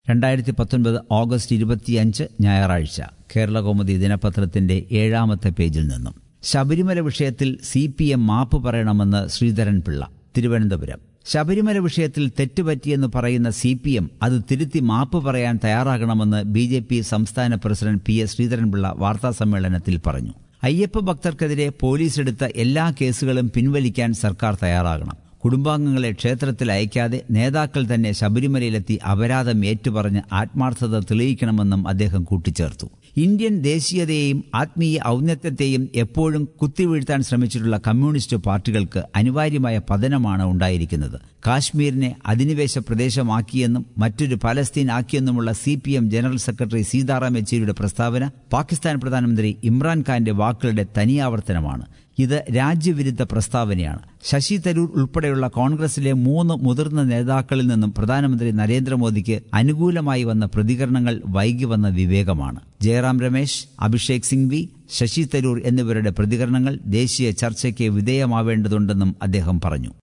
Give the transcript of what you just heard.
രണ്ടായിരത്തി പത്തൊൻപത് ഓഗസ്റ്റ് ഇരുപത്തിയഞ്ച് ഞായറാഴ്ച കേരളകൗമുദി ദിനപത്രത്തിന്റെ ഏഴാമത്തെ പേജിൽ നിന്നും ശബരിമല വിഷയത്തിൽ സി പി എം മാപ്പ് പറയണമെന്ന് ശ്രീധരൻ പിള്ള തിരുവനന്തപുരം ശബരിമല വിഷയത്തിൽ തെറ്റുപറ്റിയെന്ന് പറയുന്ന സി പി എം അത് തിരുത്തി മാപ്പ് പറയാൻ തയ്യാറാകണമെന്ന് ബി ജെ പി സംസ്ഥാന പ്രസിഡന്റ് പി എസ് ശ്രീധരൻപിള്ള വാർത്താസമ്മേളനത്തിൽ പറഞ്ഞു അയ്യപ്പ ഭക്തർക്കെതിരെ പോലീസ് എടുത്ത എല്ലാ കേസുകളും പിൻവലിക്കാൻ സർക്കാർ തയ്യാറാകണം കുടുംബാംഗങ്ങളെ ക്ഷേത്രത്തിൽ അയക്കാതെ നേതാക്കൾ തന്നെ ശബരിമലയിലെത്തി അപരാധം ഏറ്റുപറഞ്ഞ് ആത്മാർത്ഥത തെളിയിക്കണമെന്നും അദ്ദേഹം കൂട്ടിച്ചേർത്തു ഇന്ത്യൻ ദേശീയതയെയും ആത്മീയ ഔന്നത്യത്തെയും എപ്പോഴും കുത്തിവീഴ്ത്താൻ ശ്രമിച്ചിട്ടുള്ള കമ്മ്യൂണിസ്റ്റ് പാർട്ടികൾക്ക് അനിവാര്യമായ പതനമാണ് ഉണ്ടായിരിക്കുന്നത് കാശ്മീരിനെ അധിനിവേശ പ്രദേശമാക്കിയെന്നും മറ്റൊരു പലസ്തീൻ ആക്കിയെന്നുമുള്ള C P M general secretary Sitaram യെച്ചൂരിയുടെ പ്രസ്താവന പാകിസ്ഥാൻ പ്രധാനമന്ത്രി ഇമ്രാൻഖാന്റെ വാക്കുകളുടെ തനിയാവർത്തനമാണ് ഇത് രാജ്യവിരുദ്ധ പ്രസ്താവനയാണ് ശശി തരൂർ ഉൾപ്പെടെയുള്ള കോൺഗ്രസിലെ മൂന്ന് മുതിർന്ന നേതാക്കളിൽ നിന്നും പ്രധാനമന്ത്രി നരേന്ദ്രമോദിക്ക് അനുകൂലമായി വന്ന പ്രതികരണങ്ങൾ വൈകി വന്ന വിവേകമാണ് ജയറാം രമേശ് അഭിഷേക് സിംഗ്വി ശശി തരൂർ എന്നിവരുടെ പ്രതികരണങ്ങൾ ദേശീയ ചർച്ചയ്ക്ക് വിധേയമാവേണ്ടതുണ്ടെന്നും അദ്ദേഹം പറഞ്ഞു